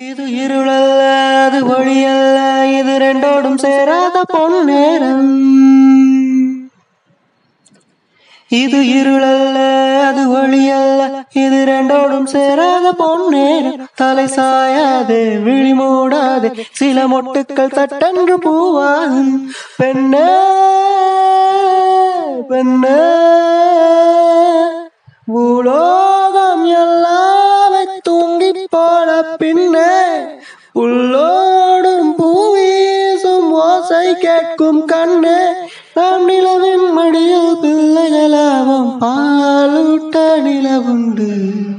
இது இருளல்ல அது ஒளியல்ல இது ரெண்டோடும் சேராத பொன்னேரம் இது இருளல்ல அது ஒளியல்ல இது ரெண்டோடும் சேராத பொன்னேரம் தலை சாயாதே விழி மூடாதே சில மொட்டுக்கள் தட்டன்று பூவாகும் பெண்ணே பெண்ணே பூலோகம் எல்லாமே தூங்கி போன பின்னே உள்ளோடும் பூவீசும் ஓசை கேட்கும் கண்ணே நாம் நிலவின் மடியில் பிள்ளைகளாவும் பாலூட்ட நிலவுண்டு